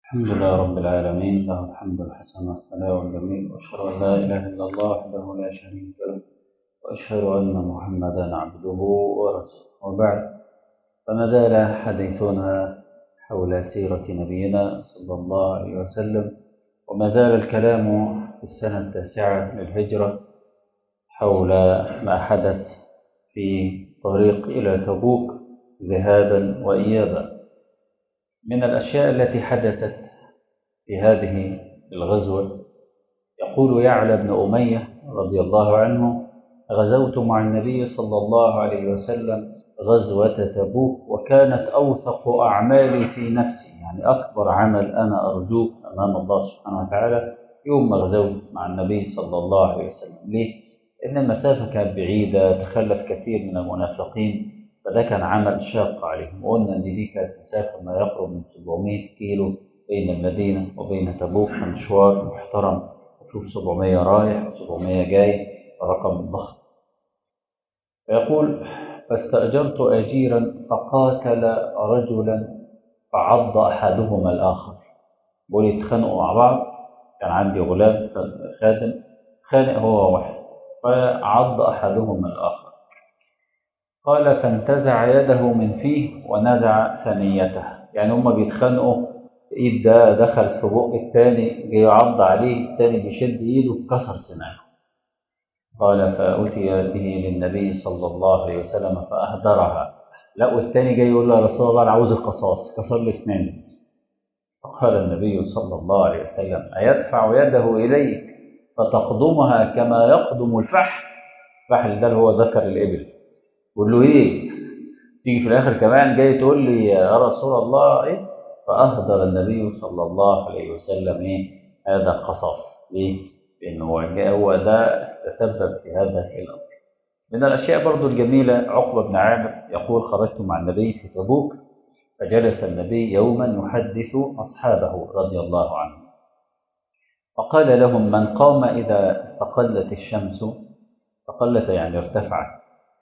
الحمد لله رب العالمين له الحمد الحسن والثناء الجميل واشهد ان لا اله الا الله وحده لا شريك له واشهد ان محمدا عبده ورسوله وبعد فما زال حديثنا حول سيره نبينا صلى الله عليه وسلم وما زال الكلام في السنه التاسعه للهجره حول ما حدث في طريق الى تبوك ذهابا وايابا من الأشياء التي حدثت في هذه الغزوة يقول يعلى بن أمية رضي الله عنه غزوت مع النبي صلى الله عليه وسلم غزوة تبوك وكانت أوثق أعمالي في نفسي يعني أكبر عمل أنا أرجوه أمام الله سبحانه وتعالى يوم ما غزوت مع النبي صلى الله عليه وسلم ليه؟ إن المسافة كانت بعيدة تخلف كثير من المنافقين فده كان عمل شاق عليهم وقلنا ان دي كانت مسافه ما يقرب من 700 كيلو بين المدينه وبين تبوك مشوار محترم شوف 700 رايح و700 جاي رقم ضخم فيقول فاستاجرت اجيرا فقاتل رجلا فعض احدهما الاخر بيقول يتخانقوا مع بعض كان عندي غلام خادم خانق هو واحد فعض احدهما الاخر قال فانتزع يده من فيه ونزع ثنيته يعني هما بيتخانقوا ايد ده دخل في بق التاني جه يعض عليه التاني بيشد ايده كسر سنانه قال فأتي به للنبي صلى الله عليه وسلم فأهدرها لقوا التاني جاي يقول له يا رسول الله أنا عاوز القصاص كسر لي اسناني فقال النبي صلى الله عليه وسلم أيدفع يده إليك فتقضمها كما يقضم الفحل الفحل ده اللي هو ذكر الإبل بقول له ايه تيجي في الاخر كمان جاي تقول لي يا رسول الله ايه فاهدر النبي صلى الله عليه وسلم ايه هذا القصاص ليه لانه هو هو ده تسبب في هذا الامر من الاشياء برضو الجميله عقبه بن عامر يقول خرجت مع النبي في تبوك فجلس النبي يوما يحدث اصحابه رضي الله عنهم فقال لهم من قام اذا استقلت الشمس استقلت يعني ارتفعت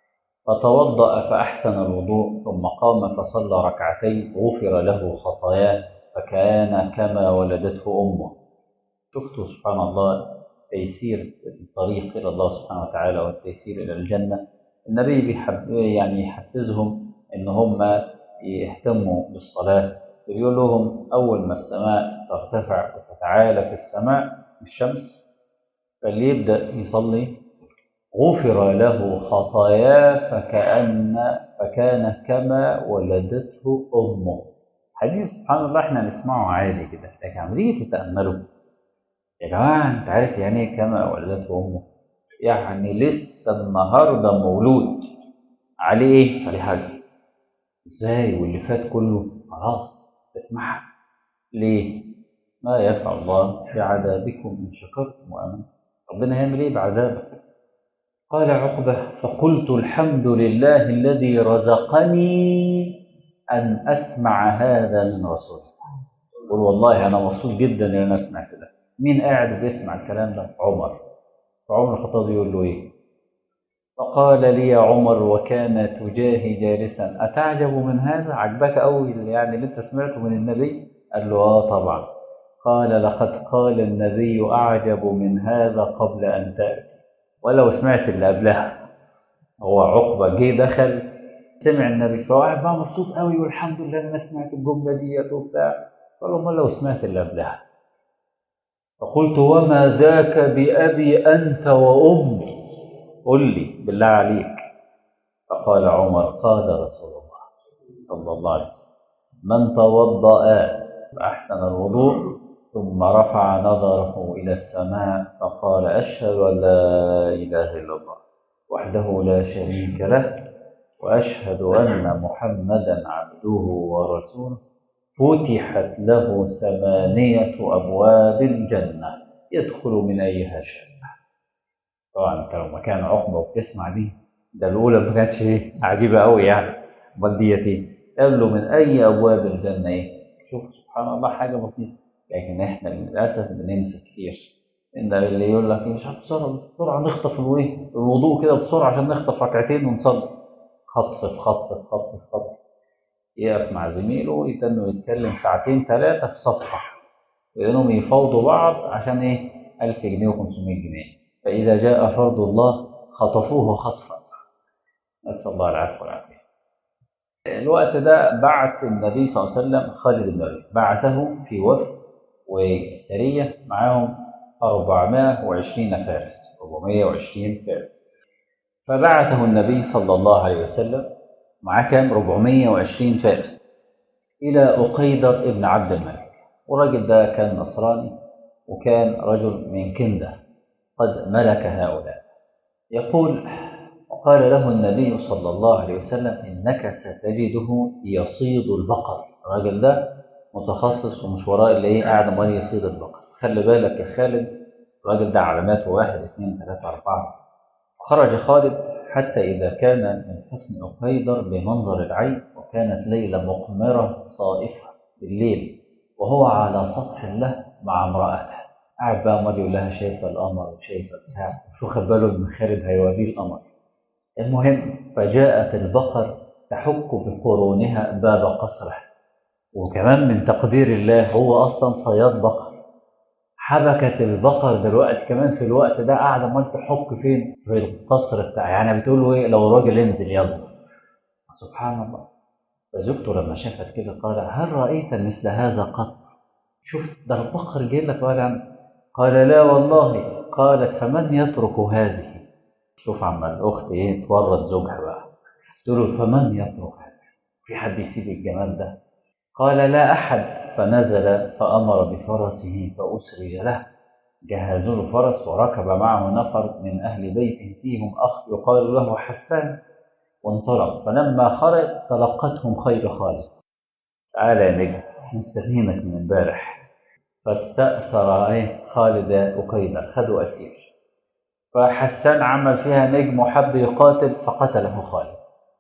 فتوضأ فأحسن الوضوء ثم قام فصلى ركعتين غفر له خطاياه فكان كما ولدته أمه شفتوا سبحان الله تيسير الطريق إلى الله سبحانه وتعالى والتيسير إلى الجنة النبي بيحب يعني يحفزهم إن هم يهتموا بالصلاة يقول لهم أول ما السماء ترتفع وتتعالى في السماء الشمس فاللي يبدأ يصلي غفر له خطاياه فكأن فكان كما ولدته أمه حديث سبحان الله احنا نسمعه عادي كده لكن عملية تتأمله يا جماعة انت عارف يعني ايه كما ولدته أمه يعني لسه النهاردة مولود عليه ايه؟ عليه حاجة ازاي واللي فات كله خلاص اتمحى ليه؟ ما يفعل الله بعذابكم إن شكرتم وآمنتم ربنا هيعمل ايه بعذابك؟ قال عقبة فقلت الحمد لله الذي رزقني أن أسمع هذا من رسول قل والله أنا مبسوط جدا إن أنا سمعت ده مين قاعد بيسمع الكلام ده عمر فعمر الخطاب يقول له إيه فقال لي يا عمر وكان تجاهي جالسا أتعجب من هذا عجبك أوي يعني اللي أنت سمعته من النبي قال له آه طبعا قال لقد قال النبي أعجب من هذا قبل أن تأتي ولو سمعت اللي قبلها هو عقبة جه دخل سمع النبي فهو قاعد بقى مبسوط قوي والحمد لله انا سمعت الجمله ديت وبتاع قال له لو سمعت اللي قبلها فقلت وما ذاك بأبي أنت وأمي قل لي بالله عليك فقال عمر قال رسول الله صلى الله عليه وسلم من توضأ فأحسن الوضوء ثم رفع نظره إلى السماء فقال أشهد أن لا إله إلا الله وحده لا شريك له وأشهد أن محمدا عبده ورسوله فتحت له ثمانية أبواب الجنة يدخل من أيها شاء طبعا أنت لو مكان عقبة وبتسمع دي ده الأولى ما كانتش إيه عجيبة أوي يعني أمال ديت إيه؟ قال له من أي أبواب الجنة إيه؟ شوف سبحان الله حاجة بسيطة لكن احنا للاسف بننسى كتير ان اللي يقول لك مش عارف بسرعه بسرعه نخطف الايه الوضوء كده بسرعه عشان نخطف ركعتين ونصلي خطف في خطف في خطف في خطف يقف مع زميله يتنه يتكلم ساعتين ثلاثه في صفحه وإنهم يفاوضوا بعض عشان إيه 1000 جنيه و500 جنيه فإذا جاء فرض الله خطفوه خطفا نسأل الله العفو والعافية الوقت ده بعت النبي صلى الله عليه وسلم خالد بن الوليد بعثه في وفد وسرية معاهم 420 فارس 420 فارس فبعثه النبي صلى الله عليه وسلم معاه كام 420 فارس إلى أقيدر ابن عبد الملك والراجل ده كان نصراني وكان رجل من كندة قد ملك هؤلاء يقول وقال له النبي صلى الله عليه وسلم إنك ستجده يصيد البقر الراجل ده متخصص ومش وراء اللي ايه قاعد امال يصيد البقر خلي بالك يا خالد الراجل ده علاماته واحد اثنين ثلاثة أربعة خرج خالد حتى إذا كان من حسن أقيدر بمنظر العين وكانت ليلة مقمرة صائفة بالليل وهو على سطح له مع امرأته قاعد بقى امال يقول لها شايفة القمر وشايفة بتاع مش واخد باله إن خالد هيوريه القمر المهم فجاءت البقر تحك بقرونها باب قصره وكمان من تقدير الله هو اصلا صياد بقر حبكت البقر دلوقتي كمان في الوقت ده قاعده امال تحك فين؟ في القصر بتاع يعني بتقول له ايه لو راجل انزل يلا سبحان الله فزوجته لما شافت كده قال هل رايت مثل هذا قط؟ شوف ده البقر جاي لك ولا قال لا والله قالت فمن يترك هذه؟ شوف عما الاخت ايه تورط زوجها بقى تقول له فمن يترك هذه؟ في حد يسيب الجمال ده؟ قال لا أحد فنزل فأمر بفرسه فأسرج له جهزوا له فرس وركب معه نفر من أهل بيته فيهم أخ يقال له حسان وانطلق فلما خرج تلقتهم خير خالد تعالى يا نجم مستنينك من امبارح فاستأثر ايه خالد أقيدر خدوا أسير فحسان عمل فيها نجم وحب يقاتل فقتله خالد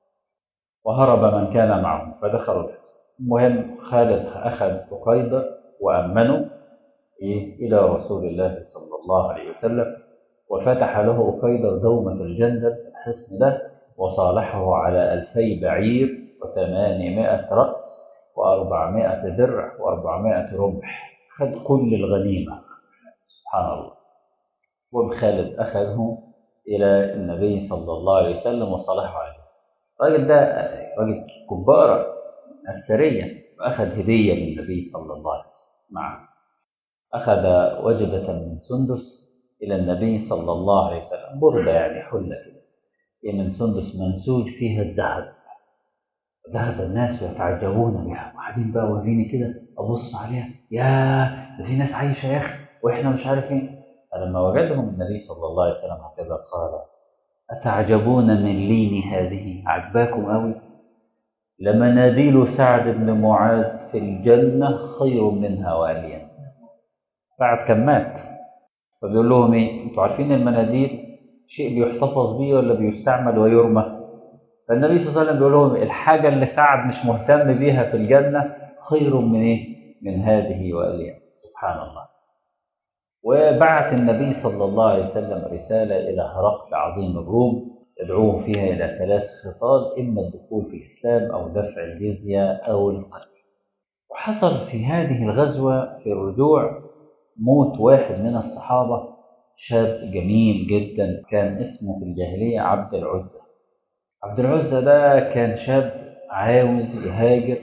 وهرب من كان معه فدخلوا الحصن المهم خالد أخذ أقيدر وأمنه إيه إلى رسول الله صلى الله عليه وسلم وفتح له أقيدر دومة الجندل الحصن ده وصالحه على ألفي بعير وثمانمائة رأس وأربعمائة درع وأربعمائة رمح خد كل الغنيمة سبحان الله وبخالد أخذه إلى النبي صلى الله عليه وسلم وصالحه عليه الراجل ده راجل كبارة السرية وأخذ هدية من النبي صلى الله عليه وسلم معه أخذ وجبة من سندس إلى النبي صلى الله عليه وسلم بردة يعني حلة كده هي من سندس منسوج فيها الذهب ذهب الناس يتعجبون بها وقاعدين بقى وريني كده أبص عليها يا ده في ناس عايشة يا أخي وإحنا مش عارفين فلما وجدهم النبي صلى الله عليه وسلم هكذا قال أتعجبون من لين هذه عجباكم أوي لمناديل سعد بن معاذ في الجنة خير منها واليا سعد كان مات فبيقول لهم ايه انتوا عارفين المناديل شيء بيحتفظ بيه ولا بيستعمل ويرمى فالنبي صلى الله عليه وسلم بيقول لهم الحاجة اللي سعد مش مهتم بيها في الجنة خير من ايه من هذه واليا سبحان الله وبعث النبي صلى الله عليه وسلم رسالة إلى هرقل عظيم الروم يدعوه فيها إلى ثلاث خصال إما الدخول في الإسلام أو دفع الجزية أو القتل وحصل في هذه الغزوة في الرجوع موت واحد من الصحابة شاب جميل جدا كان اسمه في الجاهلية عبد العزة عبد العزة ده كان شاب عاوز يهاجر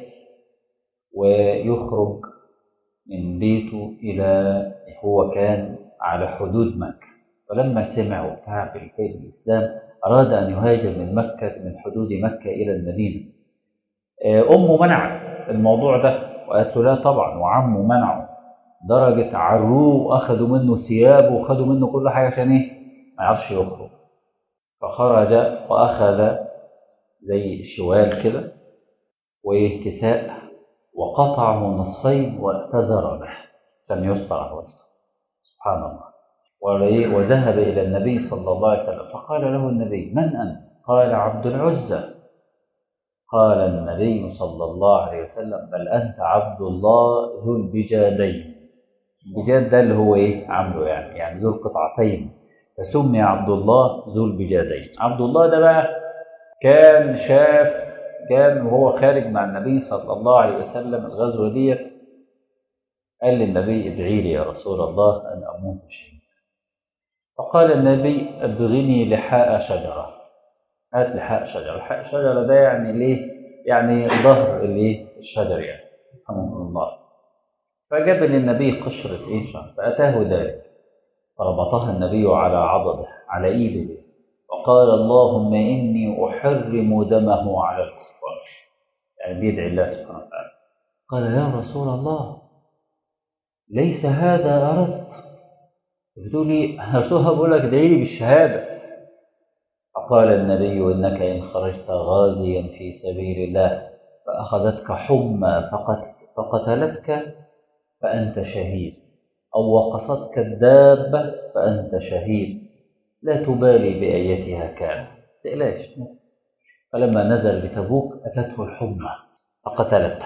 ويخرج من بيته إلى هو كان على حدود مكة فلما سمع وبتاع بالكيد الإسلام أراد أن يهاجر من مكة من حدود مكة إلى المدينة أمه منعت الموضوع ده وقالت له لا طبعا وعمه منعه درجة عروه وأخذوا منه ثيابه وخدوا منه كل حاجة عشان إيه؟ ما يعرفش يخرج فخرج وأخذ زي شوال كده وكساء وقطعه نصفين واعتذر به لم يسطع وجهه سبحان الله وذهب إلى النبي صلى الله عليه وسلم فقال له النبي من أنت؟ قال عبد العزى قال النبي صلى الله عليه وسلم بل أنت عبد الله ذو البجادين البجاد ده اللي هو إيه عمله يعني يعني ذو القطعتين فسمي عبد الله ذو البجادين عبد الله ده بقى كان شاف كان وهو خارج مع النبي صلى الله عليه وسلم الغزوة ديت قال للنبي ادعي لي يا رسول الله أن أموت شهيدا فقال النبي ابغني لحاء شجرة هات لحاء شجرة لحاء شجرة ده يعني ليه يعني ظهر الايه الشجر يعني رحمه الله فجاب للنبي قشرة ايه شجر فأتاه ذلك فربطها النبي على عضده على ايده وقال اللهم إني أحرم دمه على الكفار يعني بيدعي الله سبحانه وتعالى قال يا رسول الله ليس هذا أردت بتقول لي أنا رسولها بقول لك ادعي لي بالشهادة فقال النبي إنك إن خرجت غازيا في سبيل الله فأخذتك حمى فقت فقتلتك فأنت شهيد أو وقصتك الدابة فأنت شهيد لا تبالي بأيتها كان تقلاش فلما نزل بتبوك أتته الحمى فقتلته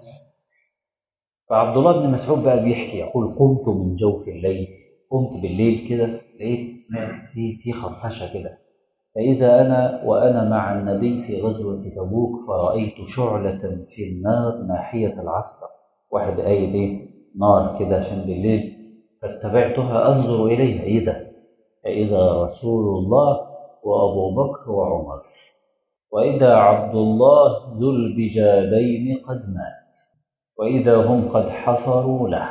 فعبد الله بن مسعود بقى بيحكي يقول قمت من جوف الليل قمت بالليل كده لقيت سمعت في في خرفشه كده فإذا أنا وأنا مع النبي في غزوة تبوك فرأيت شعلة في النار ناحية العسكر واحد قايد إيه نار كده عشان بالليل فاتبعتها أنظر إليها إيه ده فإذا رسول الله وأبو بكر وعمر وإذا عبد الله ذو البجالين قد مات وإذا هم قد حفروا له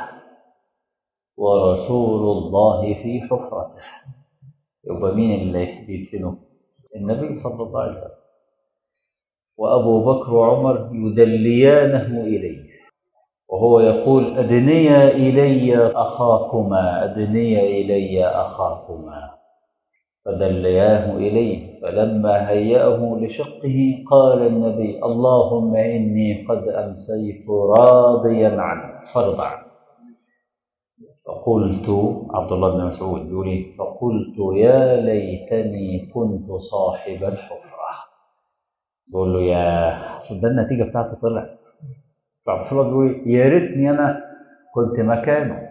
ورسول الله في حفرته يبقى مين اللي بيدفنه؟ النبي صلى الله عليه وسلم وأبو بكر وعمر يدليانه إليه وهو يقول أدنيا إلي أخاكما أدنيا إلي أخاكما فدلياه إليه فلما هيأه لشقه قال النبي اللهم إني قد أمسيت راضيا عنه فارض عنه فقلت عبد الله بن مسعود يقول إيه؟ فقلت يا ليتني كنت صاحب الحفرة بقول له يا شوف ده النتيجة بتاعته طلعت فعبد الله بيقول يا ريتني أنا كنت مكانه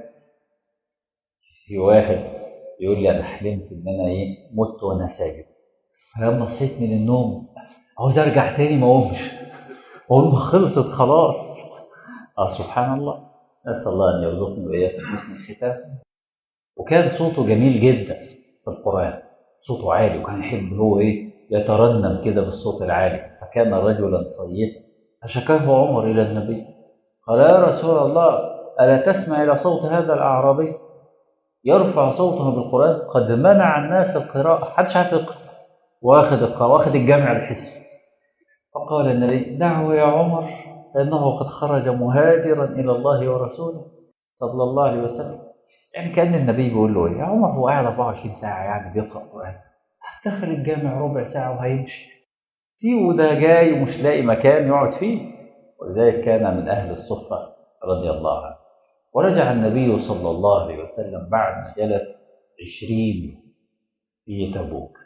في واحد يقول لي أنا حلمت إن أنا إيه مت وأنا ساجد فلما صحيت من النوم عاوز أرجع تاني ما أقومش أقول ما خلصت خلاص آه سبحان الله نسأل الله أن يرزقني وإياكم حسن الختام وكان صوته جميل جدا في القرآن صوته عالي وكان يحب هو إيه يترنم كده بالصوت العالي فكان رجلا صيتا فشكاه عمر إلى النبي قال يا رسول الله ألا تسمع إلى صوت هذا الأعرابي يرفع صوته بالقرآن قد منع الناس القراءة حدش عارف يقرأ واخد القراءة واخد الجامع الحسي فقال النبي دعه يا عمر فإنه قد خرج مهاجرا إلى الله ورسوله صلى الله عليه وسلم يعني كأن النبي بيقول له إيه يا عمر هو قاعد 24 ساعة يعني بيقرأ قرآن دخل الجامع ربع ساعة وهيمشي سيبه ده جاي ومش لاقي مكان يقعد فيه ولذلك كان من أهل الصفة رضي الله عنه ورجع النبي صلى الله عليه وسلم بعد ما جلس عشرين في تبوك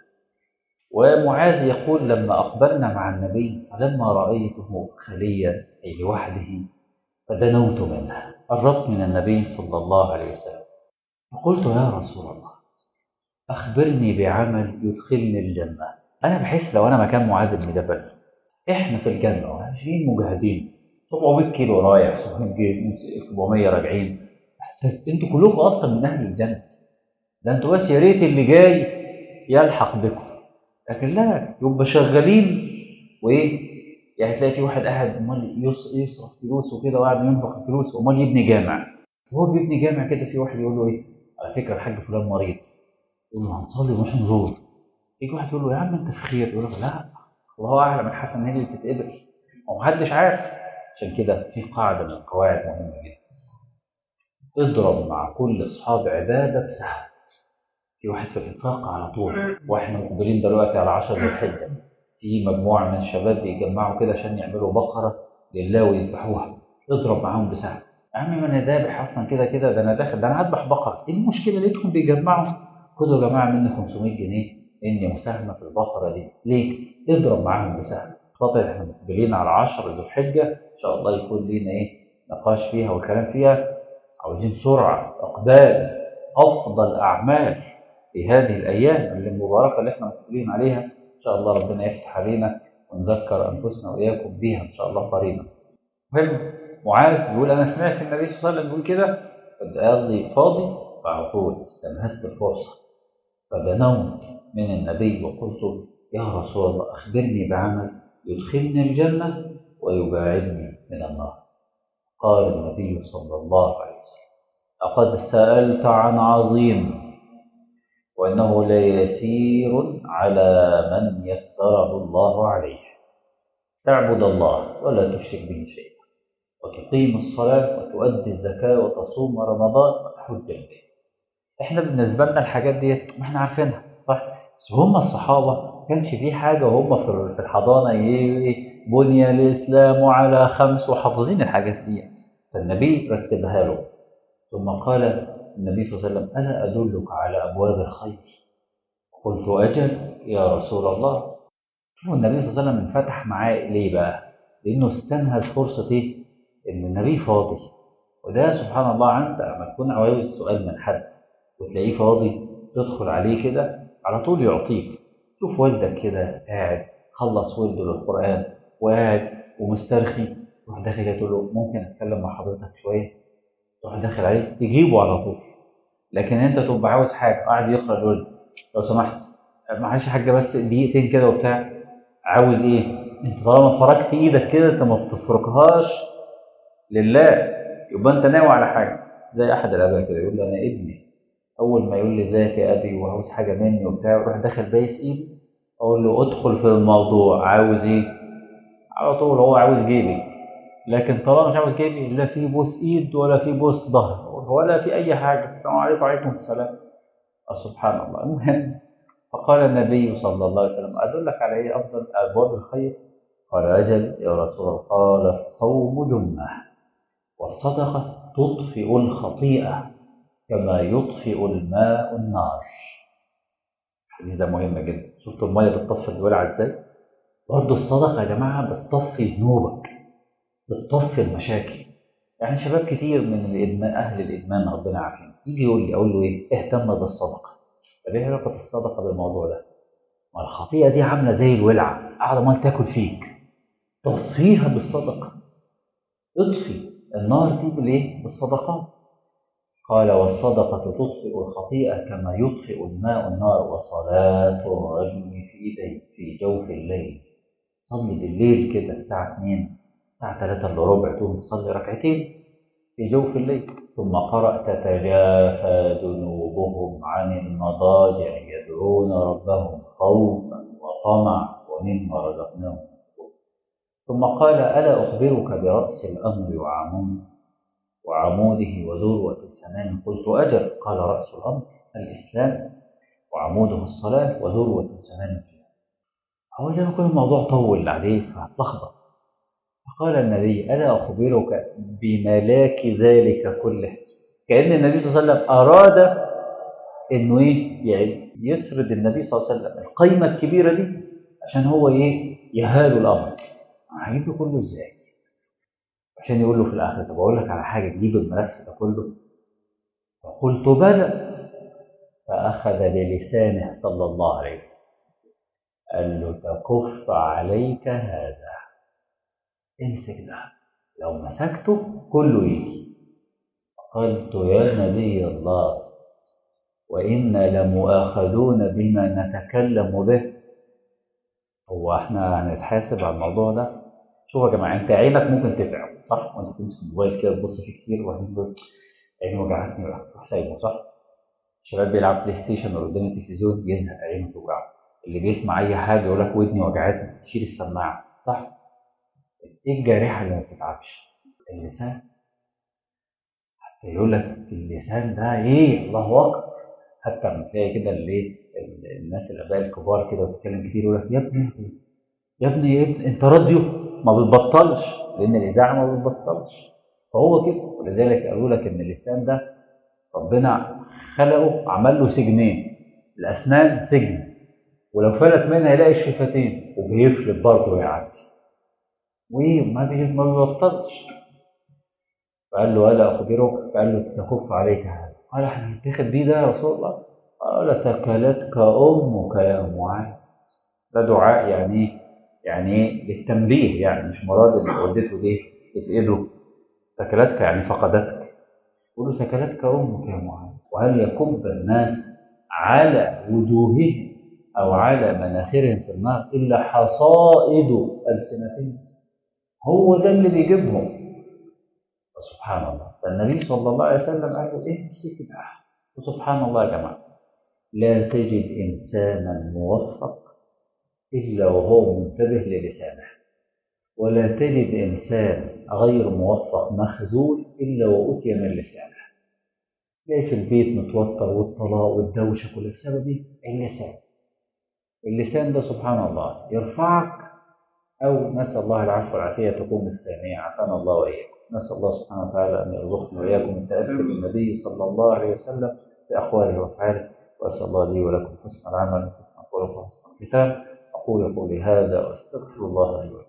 ومعاذ يقول لما أقبلنا مع النبي فلما رأيته خليا أي لوحده فدنوت منه قربت من النبي صلى الله عليه وسلم فقلت يا رسول الله أخبرني بعمل يدخلني الجنة أنا بحس لو أنا مكان معاذ بن جبل إحنا في الجنة 20 مجاهدين 700 كيلو رايح 700 راجعين انتوا كلكم اصلا من اهل الجنه ده انتوا بس يا ريت اللي جاي يلحق بكم لكن لا يبقى شغالين وايه يعني تلاقي في واحد قاعد امال يصرف فلوس وكده وقاعد ينفق الفلوس امال يبني جامع وهو بيبني جامع كده في واحد يقول له ايه على فكره الحاج فلان مريض يقول له هنصلي ونروح نزور يجي واحد يقول له يا عم انت في خير يقول له لا الله اعلم الحسن هي اللي بتتقبل ومحدش عارف عشان كده في قاعده من القواعد مهمه جدا اضرب مع كل اصحاب عباده بسهم في واحد في الانفاق على طول واحنا مقبلين دلوقتي على 10 ذي الحجه في مجموعه من الشباب بيجمعوا كده عشان يعملوا بقره لله ويذبحوها اضرب معاهم بسهم يا عم ما انا ذابح اصلا كده كده ده انا داخل ده انا هذبح بقره ايه المشكله لقيتهم بيجمعوا خدوا يا جماعه مني 500 جنيه اني مساهمه في البقره دي ليه؟ اضرب معاهم بسهم خاطر احنا مقبلين على 10 ذو الحجه ان شاء الله يكون لينا ايه نقاش فيها والكلام فيها عاوزين سرعه اقبال افضل اعمال في هذه الايام اللي المباركه اللي احنا مقبلين عليها ان شاء الله ربنا يفتح علينا ونذكر انفسنا واياكم بها ان شاء الله قريبا. المهم معاذ بيقول انا سمعت النبي صلى الله عليه وسلم بيقول كده قصدي فاضي فعلى طول استنهزت الفرصه فدنوت من النبي وقلت يا رسول الله اخبرني بعمل يدخلني الجنه ويباعدني من النار قال النبي صلى الله عليه وسلم لقد سالت عن عظيم وانه ليسير على من يسره الله عليه تعبد الله ولا تشرك به شيئا وتقيم الصلاة وتؤدي الزكاة وتصوم رمضان وتحج البيت احنا بالنسبة لنا الحاجات ديت ما احنا عارفينها صح بس هم الصحابة كانش في حاجة وهم في الحضانة بني الإسلام على خمس وحافظين الحاجات دي فالنبي رتبها له ثم قال النبي صلى الله عليه وسلم ألا أدلك على أبواب الخير قلت أجل يا رسول الله شوفوا النبي صلى الله عليه وسلم انفتح معاه ليه بقى؟ لأنه استنهز فرصة إيه؟ إن النبي فاضي وده سبحان الله أنت لما تكون عاوز سؤال من حد وتلاقيه فاضي تدخل عليه كده على طول يعطيك شوف والدك كده قاعد خلص ولده للقرآن وقاعد ومسترخي تروح داخل كده تقول له ممكن أتكلم مع حضرتك شوية تروح داخل عليه تجيبه على طول لكن أنت تبقى عاوز حاجة قاعد يقرأ الولد لو سمحت معلش يا حاجة بس دقيقتين كده وبتاع عاوز ايه؟ انت طالما فرجت ايدك كده انت ما بتفركهاش لله يبقى انت ناوي على حاجه زي احد الاباء كده يقول لي انا ابني اول ما يقول لي ازيك يا ابي وعاوز حاجه مني وبتاع يروح داخل بايس ايدي اقول له ادخل في الموضوع عاوز ايه؟ على طول هو عاوز جيبي لكن طالما مش عاوز جيبي لا في بوس ايد ولا في بوس ظهر ولا في اي حاجه السلام عليكم وعليكم السلام سبحان الله المهم فقال النبي صلى الله عليه وسلم أدلك على إيه أفضل أبواب الخير؟ قال أجل يا رسول الله قال الصوم جنة والصدقة تطفئ الخطيئة كما يطفئ الماء النار الحديث ده مهم جدا شفتوا المية بتطفي الولع ازاي؟ برضه الصدقة يا جماعة بتطفي ذنوبك بتطفي المشاكل يعني شباب كتير من الإدمان أهل الإدمان ربنا عافينا يجي يقول لي أقول له إيه؟ اهتم بالصدقة طب ايه علاقه الصدقه بالموضوع ده؟ ما الخطيئه دي عامله زي الولعه قاعده ما تاكل فيك طفيها بالصدقه اطفي النار دي بالايه؟ بالصدقات قال والصدقة تطفئ الخطيئة كما يطفئ الماء النار وصلاة الرجل في بيت في جوف الليل صلي بالليل كده الساعة 2 الساعة 3 الا ربع تقوم تصلي ركعتين في جوف الليل ثم قرأ تتجافى جنوبهم عن المضاجع يدعون ربهم خوفا وطمعا ومما رزقناهم ثم قال ألا أخبرك برأس الأمر وعموده وعموده وذروة السنام قلت أجل قال رأس الأمر الإسلام وعموده الصلاة وذروة سنام هو زي ما يكون الموضوع طول عليه فهتلخبط فقال النبي ألا أخبرك بملاك ذلك كله كأن النبي صلى الله عليه وسلم أراد إنه إيه يعني يسرد النبي صلى الله عليه وسلم القيمة الكبيرة دي عشان هو إيه يهال الأمر هجيب له كله إزاي؟ عشان يقول له في الآخر طب أقول لك على حاجة تجيب الملف ده كله فقلت بلى فأخذ بلسانه صلى الله عليه وسلم قال له تكف عليك هذا امسك ده لو مسكته كله يجي قلت يا نبي الله وإنا لمؤاخذون بما نتكلم به هو احنا هنتحاسب على الموضوع ده شوف يا جماعه انت عينك ممكن تتعب صح وانت تمسك الموبايل كده تبص فيه كتير وبعدين تقول عيني وجعتني تروح سايبه صح الشباب بيلعب بلاي ستيشن ولا قدام التلفزيون يزهق عينه توجعه اللي بيسمع اي حاجه يقول لك ودني وجعتني شيل السماعه صح ايه الجارحه اللي ما بتتعبش اللسان حتى يقول لك اللسان ده ايه الله اكبر حتى لما تلاقي كده اللي الناس الاباء الكبار كده بتتكلم كتير يقول لك يا ابني يا ابني يا ابني انت راديو ما بتبطلش لان الاذاعه ما بتبطلش فهو كده ولذلك قالوا لك ان اللسان ده ربنا خلقه عمل له سجنين الاسنان سجن ولو فلت منها يلاقي الشفتين وبيفلت برضه ويعدي وما ما بيبطلش فقال له الا اخبرك قال له تكف عليك هذا قال احنا هنتاخد بيه ده يا رسول الله قال ثكلتك امك يا معاذ ده دعاء يعني ايه يعني ايه للتنبيه يعني مش مراد ان والدته دي تفقده ثكلتك يعني فقدتك قولوا ثكلتك أمك يا معاذ وهل يكب الناس على وجوههم أو على مناخرهم في النار إلا حصائد ألسنتهم هو ده اللي بيجيبهم سبحان الله فالنبي صلى الله عليه وسلم قال له ايه مسك بقى وسبحان الله يا جماعه لا تجد انسانا موفق الا وهو منتبه للسانه ولا تجد انسان غير موفق مخذول الا واوتي من لسانه تلاقي في البيت متوتر والطلاق والدوشه كلها بسبب ايه؟ اللسان اللسان ده سبحان الله يرفعك او نسال الله العفو والعافيه تكون الثانيه عافانا الله واياكم نسأل الله سبحانه وتعالى أن يرزقنا وإياكم التأسي بالنبي صلى الله عليه وسلم في أقواله وأفعاله وأسأل الله لي ولكم حسن العمل وحسن الخلق وحسن الختام أقول قولي هذا وأستغفر الله لي ولكم